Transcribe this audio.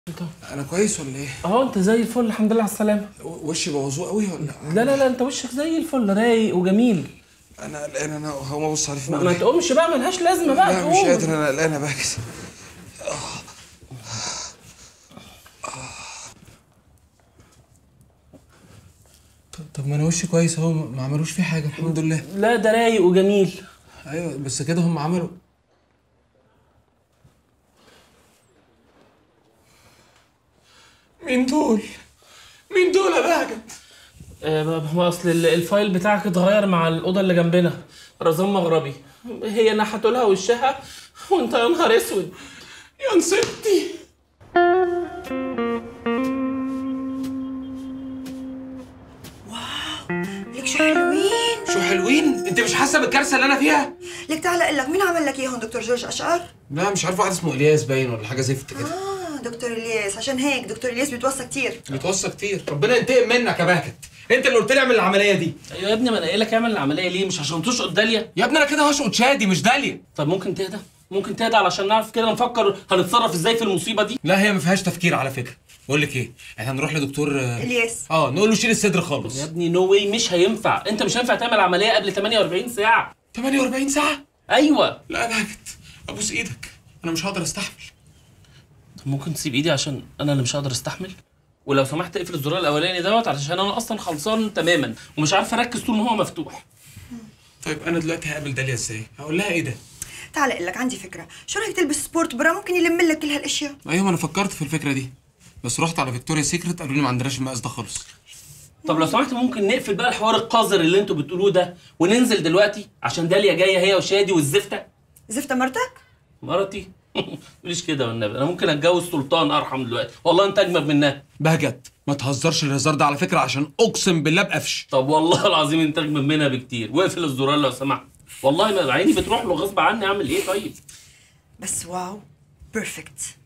انا كويس ولا ايه اهو انت زي الفل الحمد لله على السلامه و- وشي بوظوه قوي ولا لا لا لا انت وشك زي الفل رايق وجميل انا قلقان انا هقوم ابص عليه في ما, ما المراية. تقومش بقى ملهاش لازمه بقى لا مش تقوم. قادر انا قلقان بقى كده طب- طب ما انا وشي كويس اهو ما عملوش فيه حاجه الحمد لله لا ده رايق وجميل ايوه بس كده هم عملوا مين دول مين دول يا بهجت آه، هو اصل ال- الفايل بتاعك اتغير مع الاوضه اللي جنبنا رزان مغربي هي نحتوا لها وشها وانت يا نهار اسود يا نسيتي لك شو حلوين شو حلوين انت مش حاسه بالكارثه اللي انا فيها لك تعال اقول لك مين عمل لك اياهم دكتور جورج اشقر لا مش عارف واحد اسمه الياس باين ولا حاجه زفت كده اه دكتور الياس عشان هيك دكتور الياس بيتوصى كتير بتوصى كتير ربنا ينتقم منك يا بهجت انت اللي قلت لي اعمل العمليه دي ايوه يا ابني ما انا قايل لك اعمل العمليه ليه مش عشان تشقط داليا يا ابني انا كده هشقط شادي مش داليا طب ممكن تهدى ممكن تهدى علشان نعرف كده نفكر هنتصرف ازاي في المصيبه دي لا هي ما فيهاش تفكير على فكره بقول لك ايه احنا هنروح لدكتور آه، الياس اه نقول له شيل الصدر خالص يا ابني نو واي مش هينفع انت مش هينفع تعمل عمليه قبل 48 ساعه 48 ساعه ايوه لا يا بهجت ابوس ايدك انا مش هقدر استحمل طب ممكن تسيب ايدي عشان انا اللي مش هقدر استحمل ولو سمحت اقفل الزرار الاولاني دوت علشان انا اصلا خلصان تماما ومش عارف اركز طول ما هو مفتوح طيب انا دلوقتي هقابل داليا ازاي هقول لها ايه ده تعال اقول لك عندي فكره شو رايك تلبس سبورت برا ممكن يلم لك كل هالاشياء ايوه ما انا فكرت في الفكره دي بس رحت على فيكتوريا سيكريت قالوا لي ما عندناش المقاس ده خالص طب لو سمحت ممكن نقفل بقى الحوار القذر اللي انتوا بتقولوه ده وننزل دلوقتي عشان داليا جايه هي وشادي والزفته زفت مرتك مرتي مش كده والنبي انا ممكن اتجوز سلطان ارحم دلوقتي والله انت اجمد منها بهجت ما تهزرش الهزار ده على فكره عشان اقسم بالله بقفش طب والله العظيم انت اجمد منها بكتير واقفل الزرار لو سمحت والله ما عيني بتروح له غصب عني اعمل ايه طيب بس واو بيرفكت